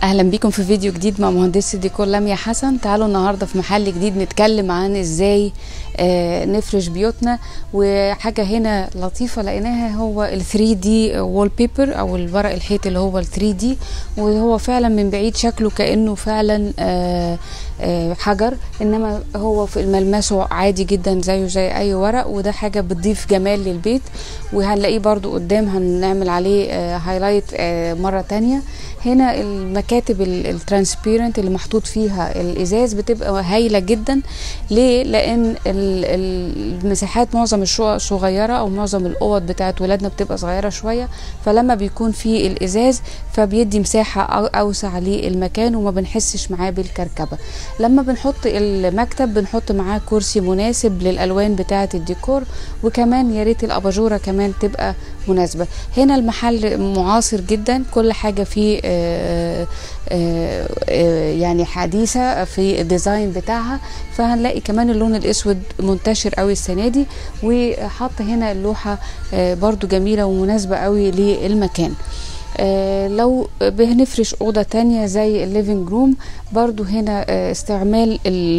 اهلا بيكم في فيديو جديد مع مهندسة ديكور لميا حسن تعالوا النهارده في محل جديد نتكلم عن ازاي آه نفرش بيوتنا وحاجه هنا لطيفه لقيناها هو ال 3 دي وول بيبر او الورق الحيط اللي هو ال 3 دي وهو فعلا من بعيد شكله كانه فعلا آه آه حجر انما هو في ملمسه عادي جدا زيه زي اي ورق وده حاجه بتضيف جمال للبيت وهنلاقيه برضو قدام هنعمل عليه هايلايت مره تانية هنا المكاتب الترانسبيرنت اللي محطوط فيها الازاز بتبقى هايله جدا ليه لان المساحات معظم الشقق صغيره او معظم الاوض بتاعت ولادنا بتبقى صغيره شويه فلما بيكون في الازاز فبيدي مساحه اوسع للمكان وما بنحسش معاه بالكركبه لما بنحط المكتب بنحط معاه كرسي مناسب للالوان بتاعه الديكور وكمان يا ريت الاباجوره كمان تبقى مناسبه هنا المحل معاصر جدا كل حاجه فيه آآ آآ يعني حديثه في الديزاين بتاعها فهنلاقي كمان اللون الاسود منتشر قوي السنه دي وحط هنا اللوحه برضو جميله ومناسبه قوي للمكان آه لو بنفرش أوضة تانية زي الليفينج روم برضو هنا آه استعمال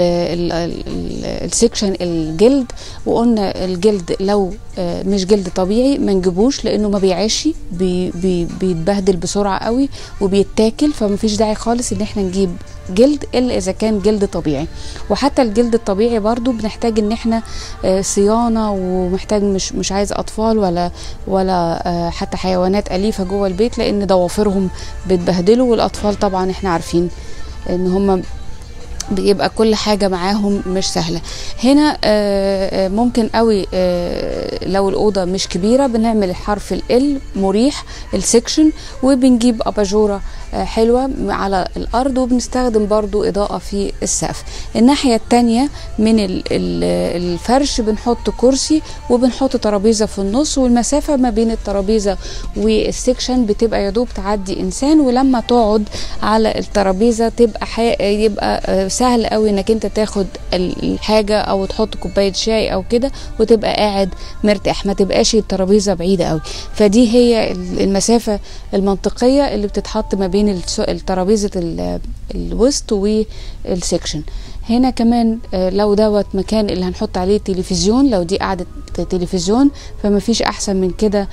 السكشن الجلد وقلنا الجلد لو آه مش جلد طبيعي ما نجيبوش لانه ما بيعيش بي بي بيتبهدل بسرعه قوي وبيتاكل فمفيش داعي خالص ان احنا نجيب جلد الا اذا كان جلد طبيعي وحتى الجلد الطبيعي برضو بنحتاج ان احنا صيانه ومحتاج مش مش عايز اطفال ولا ولا حتى حيوانات اليفه جوه البيت لان ضوافرهم بتبهدلوا والاطفال طبعا احنا عارفين ان هم بيبقى كل حاجة معاهم مش سهلة هنا ممكن قوي لو الأوضة مش كبيرة بنعمل الحرف ال مريح السكشن وبنجيب أباجورة حلوة على الأرض وبنستخدم برضو إضاءة في السقف الناحية التانية من الفرش بنحط كرسي وبنحط ترابيزة في النص والمسافة ما بين الترابيزة والسكشن بتبقى يدوب تعدي إنسان ولما تقعد على الترابيزة تبقى يبقى سهل قوي انك انت تاخد الحاجة او تحط كوباية شاي او كده وتبقى قاعد مرتاح ما تبقاش الترابيزة بعيدة قوي فدي هي المسافة المنطقية اللي بتتحط ما بين الترابيزة الوسط والسكشن هنا كمان لو دوت مكان اللي هنحط عليه تلفزيون لو دي قعدة تلفزيون فما فيش احسن من كده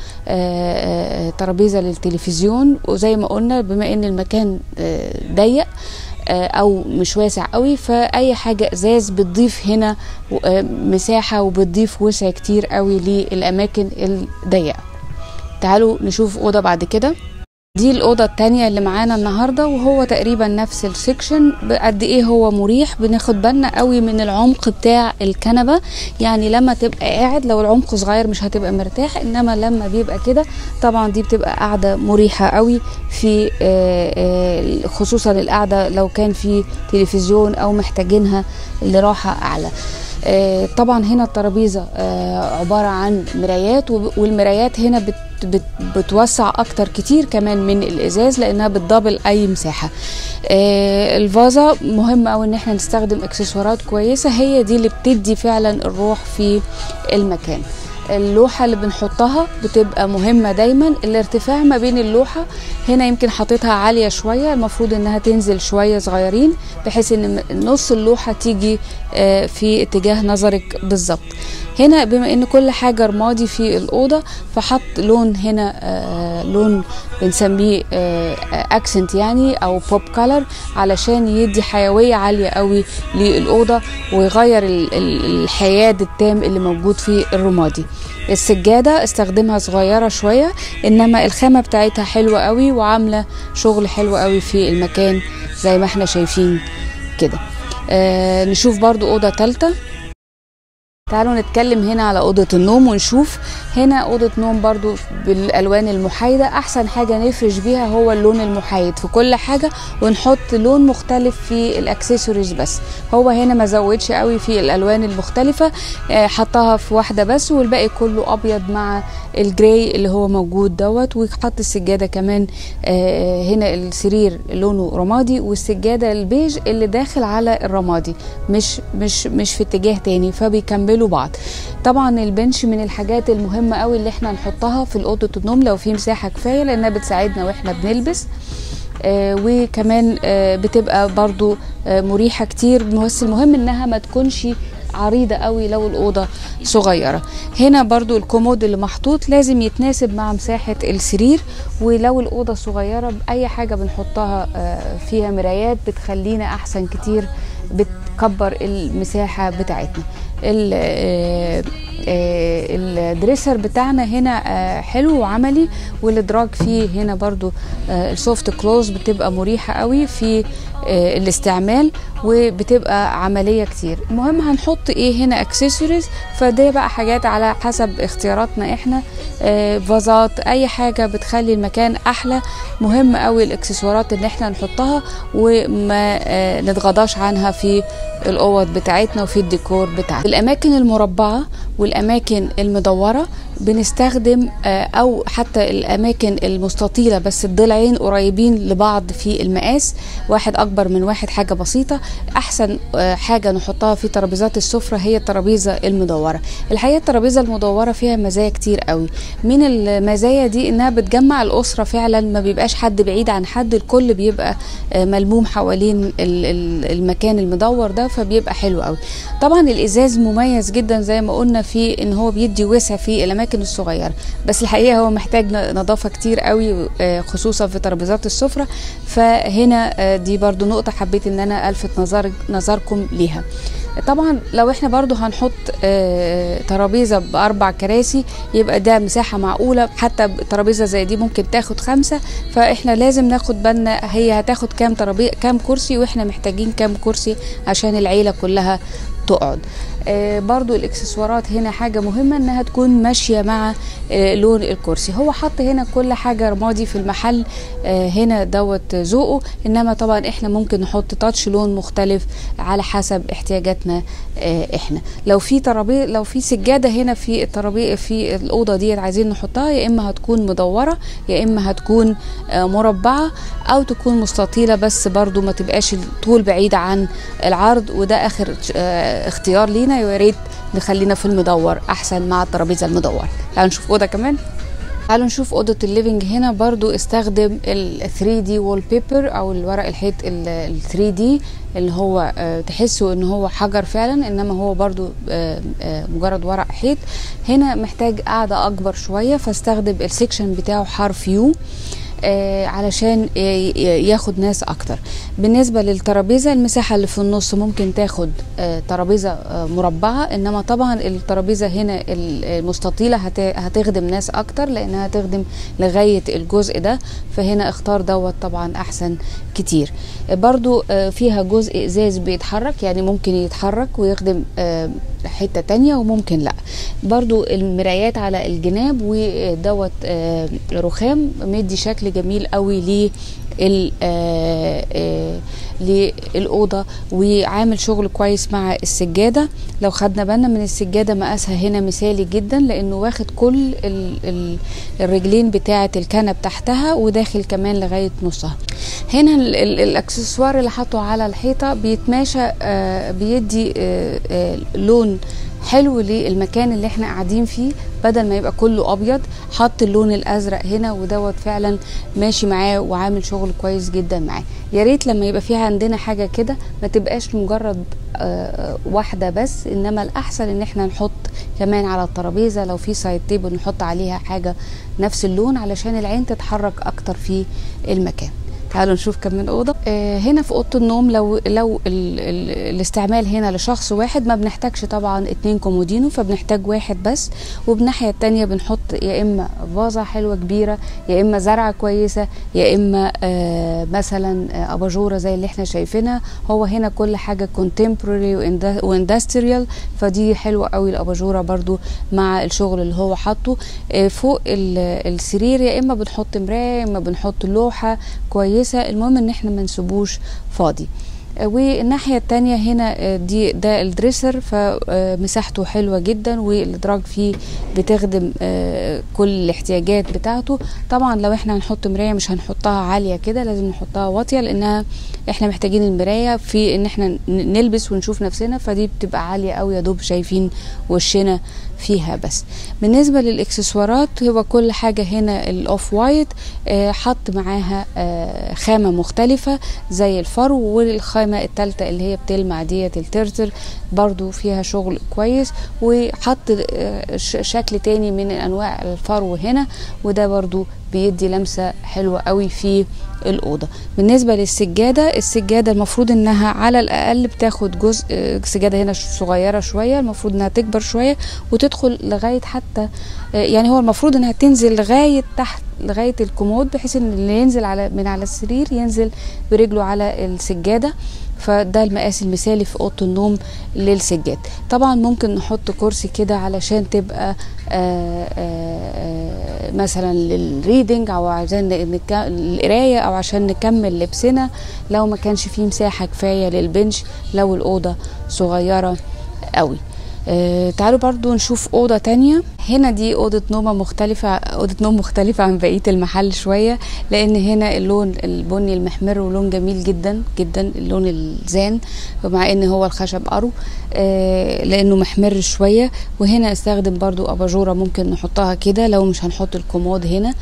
ترابيزه للتلفزيون وزي ما قلنا بما ان المكان ضيق او مش واسع قوي فاي حاجه ازاز بتضيف هنا مساحه وبتضيف وسع كتير قوي للاماكن الضيقه تعالوا نشوف اوضه بعد كده دي الأوضة التانية اللي معانا النهاردة وهو تقريبا نفس السكشن قد ايه هو مريح بناخد بالنا قوي من العمق بتاع الكنبة يعني لما تبقى قاعد لو العمق صغير مش هتبقى مرتاح انما لما بيبقى كده طبعا دي بتبقى قاعدة مريحة قوي في خصوصا القعدة لو كان في تلفزيون او محتاجينها لراحة اعلى طبعا هنا الترابيزة عبارة عن مرايات والمرايات هنا بت بت بتوسع اكتر كتير كمان من الازاز لانها بتدبل اي مساحه آه الفازه مهم قوي ان احنا نستخدم اكسسوارات كويسه هي دي اللي بتدي فعلا الروح في المكان اللوحة اللي بنحطها بتبقى مهمة دايما الارتفاع ما بين اللوحة هنا يمكن حطيتها عالية شوية المفروض انها تنزل شوية صغيرين بحيث ان نص اللوحة تيجي في اتجاه نظرك بالظبط هنا بما ان كل حاجة رمادي في الأوضة فحط لون هنا لون بنسميه اكسنت يعني او بوب كولر علشان يدي حيوية عالية قوي للأوضة ويغير الحياد التام اللي موجود في الرمادي السجادة استخدمها صغيرة شوية انما الخامة بتاعتها حلوة قوي وعاملة شغل حلو قوي في المكان زي ما احنا شايفين كده آه نشوف برضو اوضة تالتة تعالوا نتكلم هنا على أوضة النوم ونشوف هنا أوضة نوم برضو بالألوان المحايدة أحسن حاجة نفرش بيها هو اللون المحايد في كل حاجة ونحط لون مختلف في الأكسسوارز بس هو هنا ما زودش قوي في الألوان المختلفة حطها في واحدة بس والباقي كله أبيض مع الجراي اللي هو موجود دوت وحط السجادة كمان هنا السرير لونه رمادي والسجادة البيج اللي داخل على الرمادي مش مش مش في اتجاه تاني فبيكملوا بعض طبعا البنش من الحاجات المهمه قوي اللي احنا نحطها في اوضه النوم لو في مساحه كفايه لانها بتساعدنا واحنا بنلبس آه، وكمان آه، بتبقى برضو آه، مريحه كتير بس المهم انها ما تكونش عريضه قوي لو الاوضه صغيره هنا برضو الكومود اللي محطوط لازم يتناسب مع مساحه السرير ولو الاوضه صغيره باي حاجه بنحطها آه، فيها مرايات بتخلينا احسن كتير بتكبر المساحه بتاعتنا ال- آه، آه، الدريسر بتاعنا هنا آه، حلو وعملي والادراج فيه هنا برضو آه، السوفت كلوز بتبقى مريحه قوي في آه، الاستعمال وبتبقى عمليه كتير المهم هنحط ايه هنا اكسسوارز فده بقى حاجات على حسب اختياراتنا احنا آه، فازات اي حاجه بتخلي المكان احلى مهم قوي الاكسسوارات اللي احنا نحطها وما آه، نتغاضاش عنها في الاوض بتاعتنا وفي الديكور بتاعتنا الاماكن المربعه والاماكن المدوره بنستخدم آه، او حتى الاماكن المستطيله بس الضلعين قريبين لبعض في المقاس واحد اكبر من واحد حاجه بسيطه احسن آه، حاجه نحطها في ترابيزات السفره هي الترابيزه المدوره الحقيقه الترابيزه المدوره فيها مزايا كتير قوي من المزايا دي انها بتجمع الاسره فعلا ما بيبقاش حد بعيد عن حد الكل بيبقى آه، ملموم حوالين ال- ال- المكان المدور ده فبيبقى حلو قوي طبعا الازاز مميز جدا زي ما قلنا في ان هو بيدي وسع في الاماكن الصغيره بس الحقيقه هو محتاج ن- نظافه كتير قوي آه، خصوصا في ترابيزات السفره فهنا آه، دي برضو نقطه حبيت ان انا الفت نظر نظركم ليها طبعا لو احنا برضو هنحط آه، ترابيزه باربع كراسي يبقى ده مساحه معقوله حتى ترابيزه زي دي ممكن تاخد خمسه فاحنا لازم ناخد بالنا هي هتاخد كام ترابيزه كام كرسي واحنا محتاجين كام كرسي عشان العيله كلها تقعد آه، برضو الاكسسوارات هنا حاجة مهمة انها تكون ماشية مع آه، لون الكرسي هو حط هنا كل حاجة رمادي في المحل آه، هنا دوت ذوقه انما طبعا احنا ممكن نحط تاتش لون مختلف على حسب احتياجاتنا آه، احنا لو في ترابيزه لو في سجاده هنا في الترابيزه في الاوضه ديت عايزين نحطها يا اما هتكون مدوره يا اما هتكون آه، مربعه او تكون مستطيله بس برضو ما تبقاش الطول بعيد عن العرض وده اخر آه، اختيار لينا يا ريت نخلينا في المدور احسن مع الترابيزه المدور تعالوا نشوف اوضه كمان تعالوا نشوف اوضه الليفنج هنا برضو استخدم ال 3 دي وول بيبر او الورق الحيط ال 3 دي اللي هو آه، تحسوا ان هو حجر فعلا انما هو برضو آه، آه، مجرد ورق حيط هنا محتاج قاعده اكبر شويه فاستخدم السكشن بتاعه حرف يو آه، علشان ي- ي- ياخد ناس اكتر بالنسبه للترابيزه المساحه اللي في النص ممكن تاخد آه، ترابيزه آه، مربعه انما طبعا الترابيزه هنا ال- المستطيله هت- هتخدم ناس اكتر لانها تخدم لغايه الجزء ده فهنا اختار دوت طبعا احسن كتير آه، برضو آه، فيها جزء ازاز بيتحرك يعني ممكن يتحرك ويخدم آه، حته تانية وممكن لا برضو المرايات على الجناب ودوت آه، رخام مدي شكل جميل قوي ليه ال- آه، آه، للأوضة وعامل شغل كويس مع السجادة لو خدنا بالنا من السجادة مقاسها هنا مثالي جدا لأنه واخد كل ال- ال- الرجلين بتاعة الكنب تحتها وداخل كمان لغاية نصها هنا ال- ال- الأكسسوار اللي حطه على الحيطة بيتماشى آه، بيدي آه، آه، لون حلو للمكان اللي احنا قاعدين فيه بدل ما يبقى كله ابيض حط اللون الازرق هنا ودوت فعلا ماشي معاه وعامل شغل كويس جدا معاه يا ريت لما يبقى فيها عندنا حاجه كده ما تبقاش مجرد آه، واحده بس انما الاحسن ان احنا نحط كمان على الترابيزه لو في سايد تيبل نحط عليها حاجه نفس اللون علشان العين تتحرك اكتر في المكان تعالوا نشوف كمان اوضه آه هنا في اوضه النوم لو لو ال ال الاستعمال هنا لشخص واحد ما بنحتاجش طبعا اتنين كومودينو فبنحتاج واحد بس وبالناحيه التانية بنحط يا اما فازه حلوه كبيره يا اما زرعه كويسه يا اما آه مثلا آه اباجوره زي اللي احنا شايفينها هو هنا كل حاجه كونتمبرري واندستريال فدي حلوه قوي الاباجوره برضو مع الشغل اللي هو حاطه آه فوق ال- السرير يا اما بنحط مرايه يا اما بنحط لوحه كويسه المهم ان احنا ما نسيبوش فاضي آه، والناحية التانية هنا آه، دي ده الدريسر فمساحته حلوة جدا والادراج فيه بتخدم آه، كل الاحتياجات بتاعته طبعا لو احنا هنحط مراية مش هنحطها عالية كده لازم نحطها واطية لانها احنا محتاجين المرايه في ان احنا ن- نلبس ونشوف نفسنا فدي بتبقى عاليه قوي يا دوب شايفين وشنا فيها بس بالنسبه للاكسسوارات هو كل حاجه هنا الاوف وايت آه، حط معاها آه، خامه مختلفه زي الفرو والخامه الثالثه اللي هي بتلمع ديت الترتر برضو فيها شغل كويس وحط آه، ش- شكل تاني من انواع الفرو هنا وده برضو بيدي لمسه حلوه قوي في الاوضه بالنسبه للسجاده السجاده المفروض انها على الاقل بتاخد جزء آه، السجاده هنا صغيره شويه المفروض انها تكبر شويه وتدخل لغايه حتى آه، يعني هو المفروض انها تنزل لغايه تحت لغايه الكومود بحيث ان اللي ينزل على من على السرير ينزل برجله على السجاده فده المقاس المثالي في اوضه النوم للسجاد طبعا ممكن نحط كرسي كده علشان تبقى آآ آآ مثلا للريدنج او عشان نك- القرايه او عشان نكمل لبسنا لو ما كانش فيه مساحه كفايه للبنش لو الاوضه صغيره قوي آه تعالوا برضو نشوف أوضة تانية هنا دي أوضة نومة مختلفة أوضة نوم مختلفة عن بقية المحل شوية لأن هنا اللون البني المحمر ولون جميل جدا جدا اللون الزان مع ان هو الخشب أرو آه لأنه محمر شوية وهنا استخدم برضو أباجورة ممكن نحطها كده لو مش هنحط الكومود هنا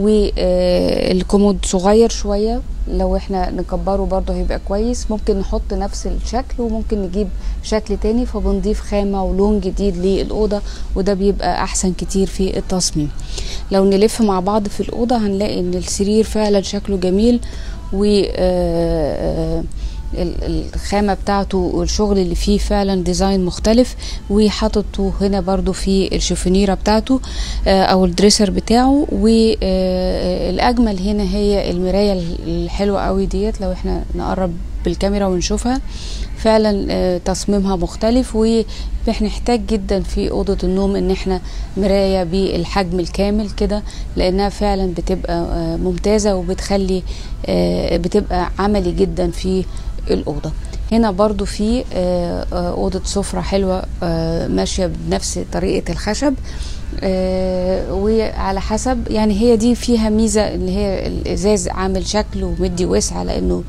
والكومود صغير شوية لو احنا نكبره برضه هيبقى كويس ممكن نحط نفس الشكل وممكن نجيب شكل تاني فبنضيف خامة ولون جديد للأوضة وده بيبقى أحسن كتير في التصميم لو نلف مع بعض في الأوضة هنلاقي إن السرير فعلا شكله جميل و آه، ال- الخامة بتاعته والشغل اللي فيه فعلا ديزاين مختلف وحاطته هنا برضو في الشوفونيرة بتاعته آه، او الدريسر بتاعه والاجمل هنا هي المراية الحلوة قوي ديت لو احنا نقرب بالكاميرا ونشوفها فعلا آه، تصميمها مختلف وبنحتاج جدا في اوضه النوم ان احنا مرايه بالحجم الكامل كده لانها فعلا بتبقى آه، ممتازه وبتخلي آه، بتبقى عملي جدا في الاوضه هنا برضو في آه، آه، اوضه سفره حلوه آه، ماشيه بنفس طريقه الخشب آه، وعلى حسب يعني هي دي فيها ميزه اللي هي الازاز عامل شكل ومدي وسع لانه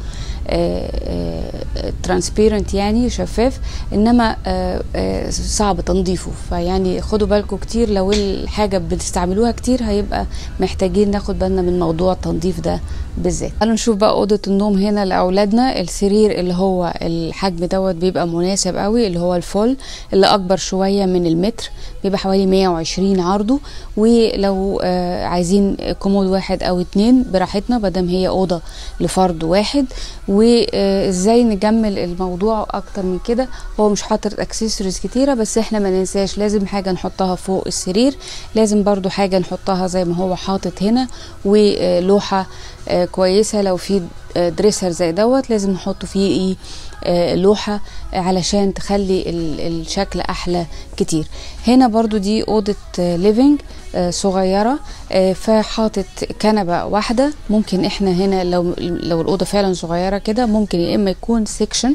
ترانسبيرنت يعني شفاف انما آه، آه، صعب تنظيفه فيعني خدوا بالكم كتير لو الحاجه بتستعملوها كتير هيبقى محتاجين ناخد بالنا من موضوع التنظيف ده بالذات تعالوا نشوف بقى اوضه النوم هنا لاولادنا السرير اللي هو الحجم دوت بيبقى مناسب قوي اللي هو الفول اللي اكبر شويه من المتر بيبقى حوالي 120 عرضه ولو آه، عايزين كومود واحد او اتنين براحتنا مادام هي اوضه لفرد واحد وازاي نجمل الموضوع اكتر من كده هو مش حاطط اكسسوارز كتيره بس احنا ما ننساش لازم حاجه نحطها فوق السرير لازم برضو حاجه نحطها زي ما هو حاطط هنا ولوحه آه، كويسه لو في آه، دريسر زي دوت لازم نحط فيه ايه آه، لوحة علشان تخلي ال- الشكل أحلى كتير هنا برضو دي أوضة ليفينج صغيرة آه، فحاطط كنبة واحدة ممكن احنا هنا لو لو الأوضة فعلا صغيرة كده ممكن يا إما يكون سيكشن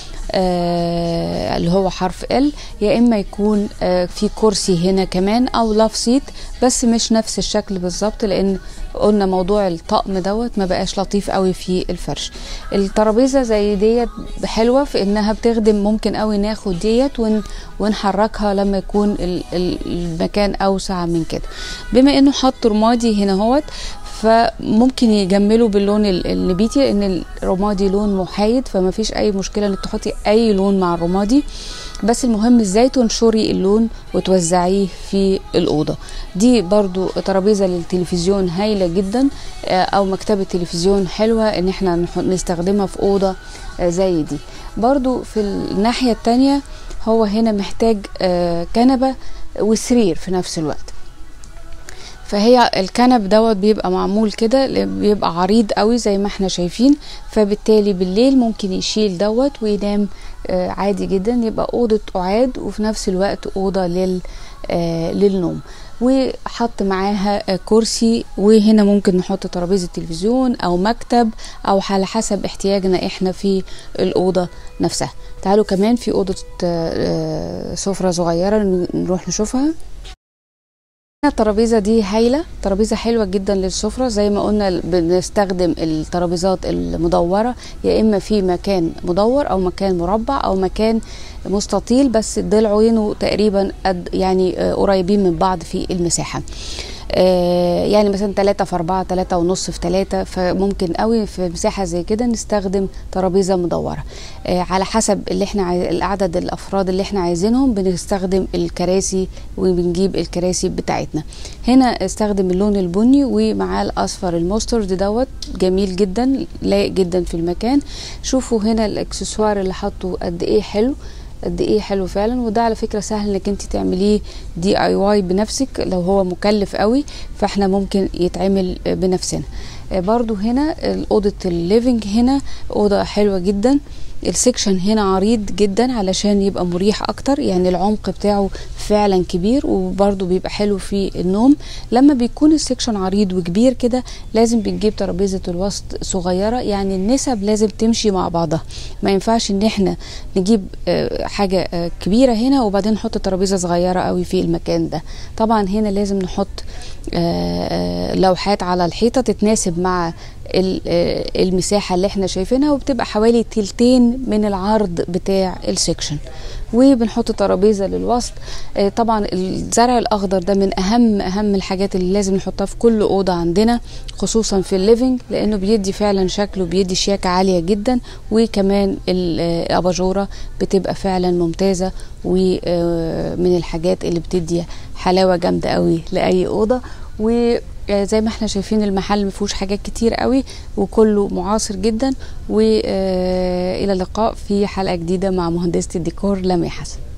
آه اللي هو حرف ال يا اما يكون آه في كرسي هنا كمان او لاف سيت بس مش نفس الشكل بالظبط لان قلنا موضوع الطقم دوت ما بقاش لطيف قوي في الفرش الترابيزه زي ديت حلوه في انها بتخدم ممكن قوي ناخد ديت ون ونحركها لما يكون ال- ال- المكان اوسع من كده بما انه حط رمادي هنا هوت فممكن يجملوا باللون ال- النبيتي لان الرمادي لون محايد فما فيش اي مشكله انك تحطي اي لون مع الرمادي بس المهم ازاي تنشري اللون وتوزعيه في الاوضه دي برضو ترابيزه للتلفزيون هايله جدا آه، او مكتبه تلفزيون حلوه ان احنا نح- نستخدمها في اوضه آه، زي دي برضو في الناحيه التانية هو هنا محتاج آه، كنبه وسرير في نفس الوقت فهي الكنب دوت بيبقى معمول كده ل- بيبقى عريض قوي زي ما احنا شايفين فبالتالي بالليل ممكن يشيل دوت وينام آه، عادي جدا يبقى أوضة قعاد وفي نفس الوقت أوضة لل آه، للنوم وحط معاها آه، كرسي وهنا ممكن نحط ترابيزة تلفزيون أو مكتب أو على حسب احتياجنا احنا في الأوضة نفسها تعالوا كمان في أوضة آه، آه، سفرة صغيرة نروح نشوفها الترابيزه دي هايله ترابيزه حلوه جدا للسفره زي ما قلنا بنستخدم الترابيزات المدوره يا اما في مكان مدور او مكان مربع او مكان مستطيل بس ضلعينه تقريبا قد يعني آه، قريبين من بعض في المساحه آه، يعني مثلا 3 في 4 3 ونص في 3 فممكن قوي في مساحه زي كده نستخدم ترابيزه مدوره آه، على حسب اللي احنا عاي... العدد الافراد اللي احنا عايزينهم بنستخدم الكراسي وبنجيب الكراسي بتاعتنا هنا استخدم اللون البني ومعاه الاصفر المسترد دوت جميل جدا لايق جدا في المكان شوفوا هنا الاكسسوار اللي حطه قد ايه حلو قد ايه حلو فعلا وده على فكره سهل انك انت تعمليه دي اي واي بنفسك لو هو مكلف قوي فاحنا ممكن يتعمل بنفسنا آه، برضو هنا اوضه الليفنج هنا اوضه حلوه جدا السكشن هنا عريض جدا علشان يبقى مريح اكتر يعني العمق بتاعه فعلا كبير وبرده بيبقى حلو في النوم لما بيكون السكشن عريض وكبير كده لازم بنجيب ترابيزه الوسط صغيره يعني النسب لازم تمشي مع بعضها ما ينفعش ان احنا نجيب آه، حاجه آه، كبيره هنا وبعدين نحط ترابيزه صغيره قوي في المكان ده طبعا هنا لازم نحط آه، لوحات على الحيطه تتناسب مع المساحة اللي احنا شايفينها وبتبقى حوالي تلتين من العرض بتاع السكشن وبنحط ترابيزة للوسط آه، طبعا الزرع الأخضر ده من أهم أهم الحاجات اللي لازم نحطها في كل أوضة عندنا خصوصا في الليفينج لأنه بيدي فعلا شكله بيدي شياكة عالية جدا وكمان الأباجورة بتبقى فعلا ممتازة ومن آه، الحاجات اللي بتدي حلاوة جامدة قوي لأي أوضة و آه، زي ما احنا شايفين المحل مفيهوش حاجات كتير قوي وكله معاصر جدا والى اللقاء في حلقه جديده مع مهندسه الديكور لمي حسن